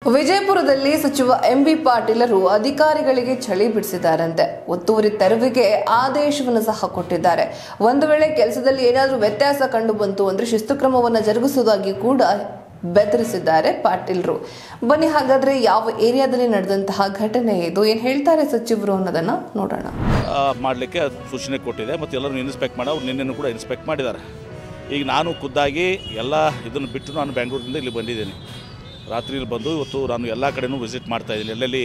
ವಿಜಯಪುರದಲ್ಲಿ ಸಚಿವ ಎಂಬಿ ಪಾಟೀಲರು ಅಧಿಕಾರಿಗಳಿಗೆ ಚಳಿ ಬಿಡಿಸಿದ್ದಾರಂತೆ ಒತ್ತುವರಿ ತೆರವಿಗೆ ಆದೇಶವನ್ನು ಸಹ ಕೊಟ್ಟಿದ್ದಾರೆ ಒಂದು ವೇಳೆ ಕೆಲಸದಲ್ಲಿ ಏನಾದರೂ ವ್ಯತ್ಯಾಸ ಕಂಡು ಬಂತು ಅಂದ್ರೆ ಶಿಸ್ತು ಕ್ರಮವನ್ನು ಜರುಗಿಸುವುದಾಗಿ ಕೂಡ ಬೆದರಿಸಿದ್ದಾರೆ ಪಾಟೀಲ್ರು ಬನ್ನಿ ಹಾಗಾದ್ರೆ ಯಾವ ಏರಿಯಾದಲ್ಲಿ ನಡೆದಂತಹ ಘಟನೆ ಇದು ಏನ್ ಹೇಳ್ತಾರೆ ಸಚಿವರು ಅನ್ನೋದನ್ನ ನೋಡೋಣ ಮಾಡಲಿಕ್ಕೆ ಸೂಚನೆ ಕೊಟ್ಟಿದೆ ಮತ್ತು ಎಲ್ಲರೂ ಇನ್ಸ್ಪೆಕ್ಟ್ ಮಾಡಿ ಅವ್ರು ನಿನ್ನೆನೂ ಕೂಡ ಇನ್ಸ್ಪೆಕ್ಟ್ ಮಾಡಿದ್ದಾರೆ ಈಗ ನಾನು ಖುದ್ದಾಗಿ ಎಲ್ಲ ಇದನ್ನು ಬಿಟ್ಟು ನಾನು ಬೆಂಗಳೂರಿಂದ ಇಲ್ಲಿ ಬಂದಿದ್ದೀನಿ ರಾತ್ರಿಯಲ್ಲಿ ಬಂದು ಇವತ್ತು ನಾನು ಎಲ್ಲ ಕಡೆನೂ ವಿಸಿಟ್ ಮಾಡ್ತಾ ಇದ್ದೀನಿ ಎಲ್ಲೆಲ್ಲಿ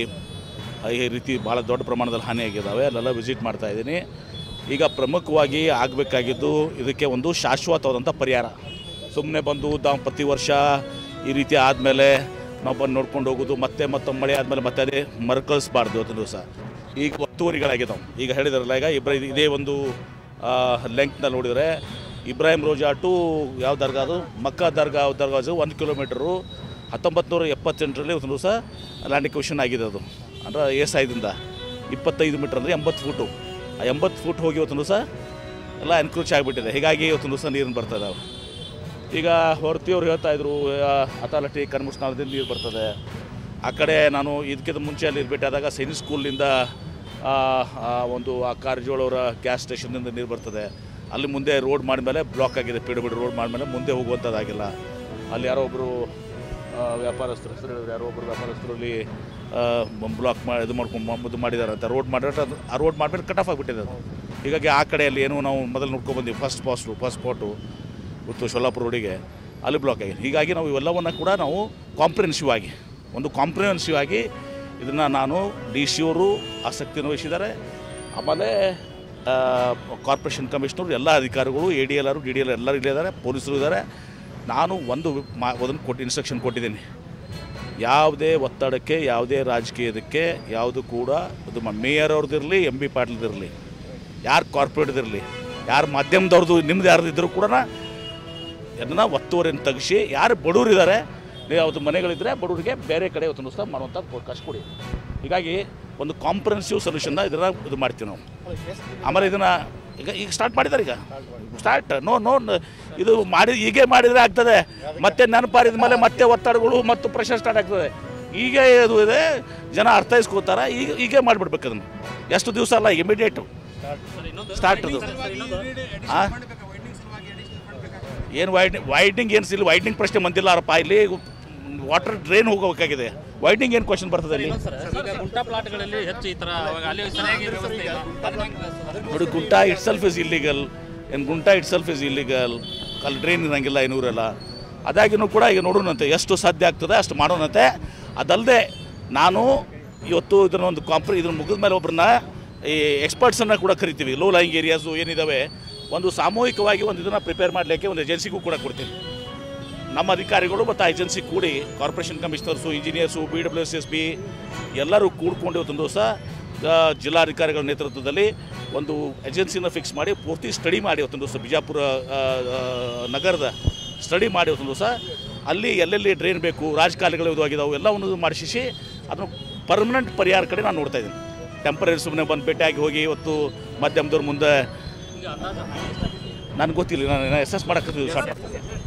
ಈ ರೀತಿ ಭಾಳ ದೊಡ್ಡ ಪ್ರಮಾಣದಲ್ಲಿ ಹಾನಿಯಾಗಿದ್ದಾವೆ ಅಲ್ಲೆಲ್ಲ ವಿಸಿಟ್ ಮಾಡ್ತಾ ಇದ್ದೀನಿ ಈಗ ಪ್ರಮುಖವಾಗಿ ಆಗಬೇಕಾಗಿದ್ದು ಇದಕ್ಕೆ ಒಂದು ಶಾಶ್ವತವಾದಂಥ ಪರಿಹಾರ ಸುಮ್ಮನೆ ಬಂದು ನಾವು ಪ್ರತಿ ವರ್ಷ ಈ ರೀತಿ ಆದಮೇಲೆ ನಾವು ಬಂದು ನೋಡ್ಕೊಂಡು ಹೋಗೋದು ಮತ್ತೆ ಮತ್ತೊಮ್ಮೆ ಮಳೆ ಆದಮೇಲೆ ಮತ್ತೆ ಅದೇ ಮರುಕಳಿಸ್ಬಾರ್ದು ಇವತ್ತು ದಿವಸ ಈಗ ಒತ್ತುವರಿಗಳಾಗಿದ್ದಾವೆ ಈಗ ಹೇಳಿದಾರಲ್ಲ ಈಗ ಇಬ್ರ ಇದೇ ಒಂದು ಲೆಂಕ್ನಲ್ಲಿ ನೋಡಿದರೆ ಇಬ್ರಾಹಿಂ ರೋಜಾ ಟು ಯಾವ ದರ್ಗಾ ಅದು ಮಕ್ಕಾ ದರ್ಗಾ ದರ್ಗಾಜು ಒಂದು ಕಿಲೋಮೀಟರು ಹತ್ತೊಂಬತ್ತು ನೂರ ಎಪ್ಪತ್ತೆಂಟರಲ್ಲಿ ಒಂದು ದಿವಸ ಲ್ಯಾಂಡ್ ಎಕ್ವಿಷನ್ ಆಗಿದೆ ಅದು ಅಂದರೆ ಎ ಸಾಯದಿಂದ ಇಪ್ಪತ್ತೈದು ಮೀಟ್ರ್ ಅಂದರೆ ಎಂಬತ್ತು ಫೂಟು ಆ ಎಂಬತ್ತು ಫೂಟ್ ಹೋಗಿ ಇವತ್ತು ದಿವಸ ಎಲ್ಲ ಎನ್ಕ್ರೋಚ್ ಆಗಿಬಿಟ್ಟಿದೆ ಹೀಗಾಗಿ ಇವತ್ತು ದಿವಸ ನೀರನ್ನು ಬರ್ತಾ ಇದ್ದಾವೆ ಈಗ ಹೊರತಿಯವ್ರು ಹೇಳ್ತಾ ಇದ್ರು ಅಥಾರಿಟಿ ಕನ್ಮುಸ್ನಾಳದಿಂದ ನೀರು ಬರ್ತದೆ ಆ ಕಡೆ ನಾನು ಇದಕ್ಕಿಂತ ಮುಂಚೆ ಅಲ್ಲಿ ಭೇಟಿಯಾದಾಗ ಸೈನಿಕ್ ಸ್ಕೂಲಿಂದ ಆ, ಆ ಒಂದು ಆ ಕಾರಜೋಳವರ ಗ್ಯಾಸ್ ಸ್ಟೇಷನ್ನಿಂದ ನೀರು ಬರ್ತದೆ ಅಲ್ಲಿ ಮುಂದೆ ರೋಡ್ ಮಾಡಿದ್ಮೇಲೆ ಬ್ಲಾಕ್ ಆಗಿದೆ ಪಿ ಡಬ್ಲ್ಯೂ ರೋಡ್ ಮಾಡಿದ್ಮೇಲೆ ಮುಂದೆ ಹೋಗುವಂಥದ್ದಾಗಿಲ್ಲ ಅಲ್ಲಿ ಯಾರೋ ಒಬ್ಬರು ವ್ಯಾಪಾರಸ್ಥರು ಹೆಸರು ಹೇಳಿದ್ರು ಯಾರೋ ಒಬ್ಬರು ವ್ಯಾಪಾರಸ್ಥರು ಅಲ್ಲಿ ಬ್ಲಾಕ್ ಮಾಡಿ ಇದು ಮಾಡ್ಕೊಂಡು ಇದು ಮಾಡಿದ್ದಾರೆ ಅಂತ ರೋಡ್ ಮಾಡಿದ್ರೆ ಅದು ಆ ರೋಡ್ ಮಾಡಿದ್ರೆ ಕಟ್ ಆಫ್ ಆಗಿಬಿಟ್ಟಿದೆ ಅದು ಹೀಗಾಗಿ ಆ ಕಡೆಯಲ್ಲಿ ಏನು ನಾವು ಮೊದಲು ನೋಡ್ಕೊಂಡು ಬಂದ್ವಿ ಫಸ್ಟ್ ಪಾಸ್ಟು ಫಸ್ಟ್ ಸ್ಪಾಟು ಮತ್ತು ಸೊಲ್ಲಾಪುರ ರೋಡಿಗೆ ಅಲ್ಲಿ ಬ್ಲಾಕ್ ಆಗಿದೆ ಹೀಗಾಗಿ ನಾವು ಇವೆಲ್ಲವನ್ನು ಕೂಡ ನಾವು ಕಾಂಪ್ರಿಹೆನ್ಸಿವ್ ಆಗಿ ಒಂದು ಕಾಂಪ್ರಿಹೆನ್ಸಿವ್ ಆಗಿ ಇದನ್ನು ನಾನು ಡಿ ಸಿ ಅವರು ಆಸಕ್ತಿಯನ್ನು ವಹಿಸಿದ್ದಾರೆ ಆಮೇಲೆ ಕಾರ್ಪೊರೇಷನ್ ಕಮಿಷನರು ಎಲ್ಲ ಅಧಿಕಾರಿಗಳು A D L R D D L ಎಲ್ಲರೂ ಇಲ್ಲಿದ್ದಾರೆ ಪೊಲೀಸರು ಇದ್ದಾರೆ ನಾನು ಒಂದು ಮಾ ಅದನ್ನು ಕೊಟ್ಟು ಇನ್ಸ್ಟ್ರಕ್ಷನ್ ಕೊಟ್ಟಿದ್ದೀನಿ ಯಾವುದೇ ಒತ್ತಡಕ್ಕೆ ಯಾವುದೇ ರಾಜಕೀಯದಕ್ಕೆ ಯಾವುದು ಕೂಡ ಇದು ಮೇಯರ್ ಅವ್ರದ್ದಿರಲಿ ಎಂ ಬಿ ಪಾಟೀಲ್ದಿರಲಿ ಯಾರು ಕಾರ್ಪೊರೇಟ್ದಿರಲಿ ಯಾರು ಮಾಧ್ಯಮದವ್ರದ್ದು ನಿಮ್ದು ಯಾರ್ದು ಇದ್ದರೂ ಕೂಡ ಅದನ್ನು ಒತ್ತುವರಿಯನ್ನು ತೆಗಿಸಿ ಯಾರು ಬಡವರಿದ್ದಾರೆ ಯಾವುದು ಮನೆಗಳಿದ್ದರೆ ಬಡವರಿಗೆ ಬೇರೆ ಕಡೆ ಇವತ್ತು ದಿವಸ ಮಾಡುವಂಥ ಅವಕಾಶ ಕೊಡಿ ಹೀಗಾಗಿ ಒಂದು ಕಾಂಪ್ರಹೆನ್ಸಿವ್ ಸೊಲ್ಯೂಷನ್ನ ಇದನ್ನು ಇದು ಮಾಡ್ತೀವಿ ನಾವು ಆಮೇಲೆ ಇದನ್ನು ಈಗ ಈಗ ಸ್ಟಾರ್ಟ್ ಮಾಡಿದ್ದಾರೆ ಈಗ ಸ್ಟಾರ್ಟ್ ನೋ ನೋ ಇದು ಮಾಡಿ ಹೀಗೆ ಮಾಡಿದರೆ ಆಗ್ತದೆ ಮತ್ತೆ ನೆನಪಾರಿದ ಮೇಲೆ ಮತ್ತೆ ಒತ್ತಡಗಳು ಮತ್ತು ಪ್ರೆಷರ್ ಸ್ಟಾರ್ಟ್ ಆಗ್ತದೆ ಈಗ ಇದು ಇದೆ ಜನ ಅರ್ಥೈಸ್ಕೋತಾರೆ ಈಗ ಹೀಗೆ ಮಾಡಿಬಿಡ್ಬೇಕು ಅದನ್ನು ಎಷ್ಟು ದಿವಸ ಅಲ್ಲ ಇಮಿಡಿಯೇಟು ಸ್ಟಾರ್ಟ್ ಅದು ಹಾಂ ಏನು ವೈಡ್ ವೈಡ್ನಿಂಗ್ ಏನು ಇಲ್ಲ ವೈಡ್ನಿಂಗ್ ಪ್ರಶ್ನೆ ಬಂದಿಲ್ಲ ಅರಪ್ಪ ಇಲ್ಲಿ ವಾಟರ್ ಡ್ರೈನ್ ಹೋಗಬೇಕಾಗಿದೆ ವೈಡ್ನಿಂಗ್ ಏನು ಕ್ವಶನ್ ಬರ್ತದೆ ಅಲ್ಲಿ ಈಗ ಗುಂಟಾ ಪ್ಲಾಟ್ಗಳಲ್ಲಿ ಹೆಚ್ಚು ಈ ತರ ಅವಾಗ ಅಲ್ಲಿ ಸರಿಯಾಗಿ ವ್ಯವಸ್ಥೆ ಇಲ್ಲ ಅದನ್ನ ಹೆಂಗ್ ಬೆಳೆಸೋದು? ನೋಡಿ gunta itself is illegal ಏನು gunta itself is illegal ಅಲ್ಲಿ ಡ್ರೈನ್ ಇರಂಗಿಲ್ಲ ಏನೂರೆಲ್ಲ ಅದಾಗಿನೂ ಕೂಡ ಈಗ ನೋಡೋಣಂತೆ ಎಷ್ಟು ಸಾಧ್ಯ ಆಗ್ತದೆ ಅಷ್ಟು ಮಾಡೋಣಂತೆ ಅದಲ್ಲದೆ ನಾನು ಇವತ್ತು ಇದನ್ನ ಒಂದು ಕಾಂಪ್ರಿ ಇದನ್ನ ಮುಗಿದ ಮೇಲೆ ಒಬ್ಬರನ್ನ ಈ ಎಕ್ಸ್ಪರ್ಟ್ಸನ್ನು ಕೂಡ ಕರಿತೀವಿ ಲೋ ಲೈಂಗ್ ಏರಿಯಾಸು ಏನಿದ್ದಾವೆ ಒಂದು ಸಾಮೂಹಿಕವಾಗಿ ಒಂದು ಇದನ್ನು ಪ್ರಿಪೇರ್ ಮಾಡಲಿಕ್ಕೆ ಒಂದು ಏಜೆನ್ಸಿಗೂ ಕೂಡ ಕೊಡ್ತೀನಿ ನಮ್ಮ ಅಧಿಕಾರಿಗಳು ಮತ್ತು ಆ ಏಜೆನ್ಸಿ ಕೂಡಿ corporation commissioners engineers B W S S B ಎಲ್ಲರೂ ಕೂಡ್ಕೊಂಡು ಇವತ್ತೊಂದು ದಿವಸ ಆ, ಜಿಲ್ಲಾಧಿಕಾರಿಗಳ ನೇತೃತ್ವದಲ್ಲಿ ಒಂದು ಏಜೆನ್ಸಿನ ಫಿಕ್ಸ್ ಮಾಡಿ ಪೂರ್ತಿ ಸ್ಟಡಿ ಮಾಡಿ ಇವತ್ತೊಂದು ದಿವಸ ಬಿಜಾಪುರ ಆ, ಆ, ನಗರದ ಸ್ಟಡಿ ಮಾಡಿ ಇವತ್ತೊಂದು ದಿವಸ ಅಲ್ಲಿ ಎಲ್ಲೆಲ್ಲಿ ಡ್ರೈನ್ ಬೇಕು ರಾಜಕಾಲುಗಳು ಇದು ಆಗಿದಾವೆ ಎಲ್ಲವನ್ನು ಮಾಡಿಸಿ ಅದನ್ನು ಪರ್ಮನೆಂಟ್ ಪರಿಹಾರ ಕಡೆ ನಾನು ನೋಡ್ತಾ ಇದ್ದೀನಿ ಟೆಂಪರರಿ ಸುಮ್ಮನೆ ಬಂದು ಭೇಟಿಯಾಗಿ ಹೋಗಿ ಇವತ್ತು ಮಾಧ್ಯಮದವ್ರ ಮುಂದೆ ಈಗ ಅಂದಾಜು ಹಾನಿ ಎಷ್ಟಾಗಿದೆ? ನನಗೆ ಗೊತ್ತಿಲ್ಲ ನಾನು ಎಸ್ ಎಸ್ ಮಾಡೋಕ್ಕೆ ಸ್ಟಾರ್ಟ್ ಮಾಡ್ತೀನಿ